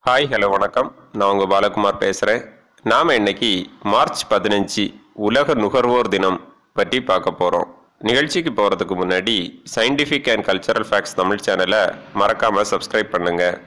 hi hello வணக்கம் நான் உங்கள் பாலகுமார் பேசுகிறேன் நாம் இன்னைக்கு மார்ச் பதினஞ்சு உலக நுகர்வோர் தினம் பற்றி பார்க்க போகிறோம் நிகழ்ச்சிக்கு போகிறதுக்கு முன்னாடி scientific and cultural facts Tamil சேனலை மறக்காமல் சப்ஸ்கிரைப் பண்ணுங்கள்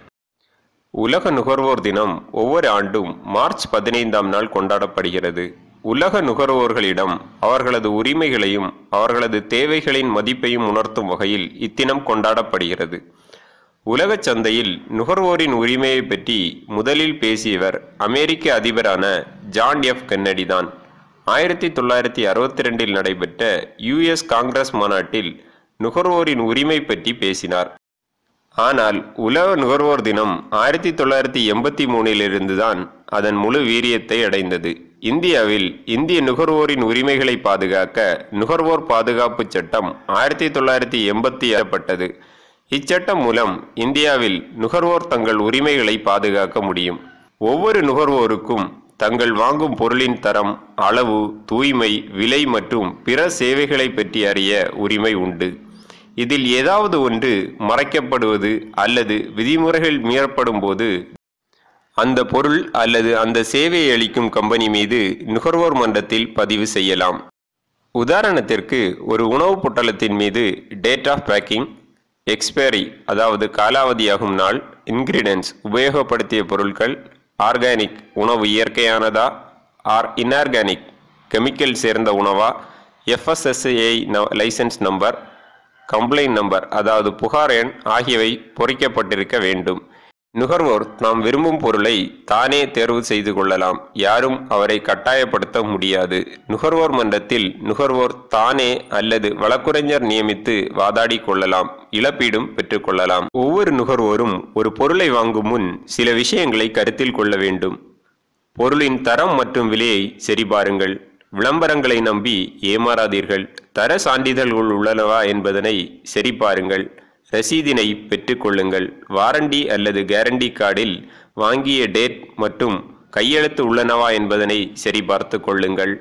உலக நுகர்வோர் தினம் ஒவ்வொரு ஆண்டும் மார்ச் பதினைந்தாம் நாள் கொண்டாடப்படுகிறது உலக நுகர்வோர்களிடம் அவர்களது உரிமைகளையும் அவர்களது தேவைகளின் மதிப்பையும் உணர்த்தும் வகையில் இத்தினம் கொண்டாடப்படுகிறது உலகச் சந்தையில் நுகர்வோரின் உரிமையை பற்றி முதலில் பேசியவர் அமெரிக்க அதிபரான ஜான் எஃப் கென்னடி தான் ஆயிரத்தி தொள்ளாயிரத்தி அறுபத்தி ரெண்டில் நடைபெற்ற யுஎஸ் காங்கிரஸ் மாநாட்டில் நுகர்வோரின் உரிமை பற்றி பேசினார் ஆனால் உலக நுகர்வோர் தினம் ஆயிரத்தி தொள்ளாயிரத்தி எண்பத்தி மூணிலிருந்து தான் அதன் முழு வீரியத்தை அடைந்தது இந்தியாவில் இந்திய நுகர்வோரின் உரிமைகளை பாதுகாக்க நுகர்வோர் பாதுகாப்பு சட்டம் ஆயிரத்தி தொள்ளாயிரத்தி எண்பத்தி ஏறப்பட்டது இச்சட்டம் மூலம் இந்தியாவில் நுகர்வோர் தங்கள் உரிமைகளை பாதுகாக்க முடியும் ஒவ்வொரு நுகர்வோருக்கும் தங்கள் வாங்கும் பொருளின் தரம் அளவு தூய்மை விலை மற்றும் பிற சேவைகளை பற்றி அறிய உரிமை உண்டு இதில் ஏதாவது ஒன்று மறைக்கப்படுவது அல்லது விதிமுறைகள் மீறப்படும் போது அந்த பொருள் அல்லது அந்த சேவையை அளிக்கும் கம்பெனி மீது நுகர்வோர் மன்றத்தில் பதிவு செய்யலாம் உதாரணத்திற்கு ஒரு உணவுப் பொட்டலத்தின் மீது டேட் ஆஃப் பேக்கிங் எக்ஸ்பைரி அதாவது காலாவதியாகும் நாள் இன்கிரீடியன்ஸ் உபயோகப்படுத்திய பொருட்கள் ஆர்கானிக் உணவு இயற்கையானதா ஆர் இன்ஆர்கானிக் கெமிக்கல் சேர்ந்த உணவா FSSA licence number complaint number அதாவது புகார் எண் ஆகியவை பொறிக்கப்பட்டிருக்க வேண்டும் நுகர்வோர் தாம் விரும்பும் பொருளை தானே தேர்வு செய்து கொள்ளலாம் யாரும் அவரை கட்டாயப்படுத்த முடியாது நுகர்வோர் மன்றத்தில் நுகர்வோர் தானே அல்லது வழக்குரைஞர் நியமித்து வாதாடி கொள்ளலாம் இழப்பீடும் பெற்றுக்கொள்ளலாம் ஒவ்வொரு நுகர்வோரும் ஒரு பொருளை வாங்கும் முன் சில விஷயங்களை கருத்தில் கொள்ள வேண்டும் பொருளின் தரம் மற்றும் விலையை சரிபாருங்கள் விளம்பரங்களை நம்பி ஏமாறாதீர்கள் தர சான்றிதழ்கள் உள்ளனவா என்பதனை சரிபாருங்கள் ரசீதினை பெற்றுக்கொள்ளுங்கள் வாரண்டி அல்லது கேரண்டி கார்டில் வாங்கிய டேட் மற்றும் கையெழுத்து உள்ளனவா என்பதனை சரிபார்த்து கொள்ளுங்கள்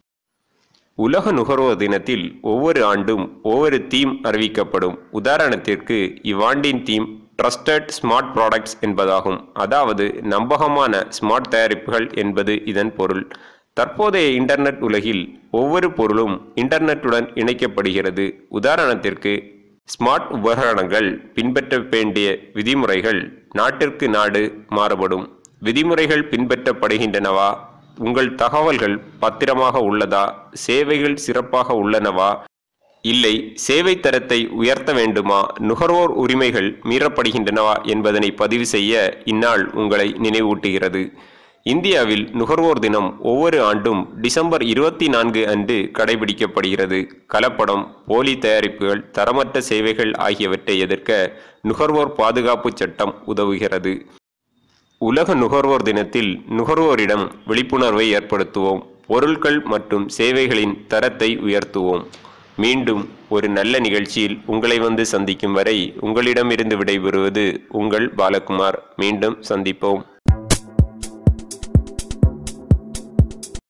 உலக நுகர்வோர் தினத்தில் ஒவ்வொரு ஆண்டும் ஒவ்வொரு தீம் அறிவிக்கப்படும் உதாரணத்திற்கு இவ்வாண்டின் தீம் ட்ரஸ்டட் ஸ்மார்ட் ப்ராடக்ட்ஸ் என்பதாகும் அதாவது நம்பகமான ஸ்மார்ட் தயாரிப்புகள் என்பது இதன் பொருள் தற்போதைய இன்டர்நெட் உலகில் ஒவ்வொரு பொருளும் இன்டர்நெட்டுடன் இணைக்கப்படுகிறது உதாரணத்திற்கு ஸ்மார்ட் உபகரணங்கள் பின்பற்ற வேண்டிய விதிமுறைகள் நாட்டிற்கு நாடு மாறுபடும் விதிமுறைகள் பின்பற்றப்படுகின்றனவா உங்கள் தகவல்கள் பத்திரமாக உள்ளதா சேவைகள் சிறப்பாக உள்ளனவா இல்லை சேவை தரத்தை உயர்த்த வேண்டுமா நுகர்வோர் உரிமைகள் மீறப்படுகின்றனவா என்பதனை பதிவு செய்ய இந்நாள் உங்களை நினைவூட்டுகிறது இந்தியாவில் நுகர்வோர் தினம் ஒவ்வொரு ஆண்டும் டிசம்பர் இருபத்தி நான்கு அன்று கடைபிடிக்கப்படுகிறது கலப்படம் போலி தயாரிப்புகள் தரமற்ற சேவைகள் ஆகியவற்றை எதிர்க்க நுகர்வோர் பாதுகாப்பு சட்டம் உதவுகிறது உலக நுகர்வோர் தினத்தில் நுகர்வோரிடம் விழிப்புணர்வை ஏற்படுத்துவோம் பொருட்கள் மற்றும் சேவைகளின் தரத்தை உயர்த்துவோம் மீண்டும் ஒரு நல்ல நிகழ்ச்சியில் உங்களை வந்து சந்திக்கும் வரை உங்களிடமிருந்து விடைபெறுவது உங்கள் பாலகுமார் மீண்டும் சந்திப்போம்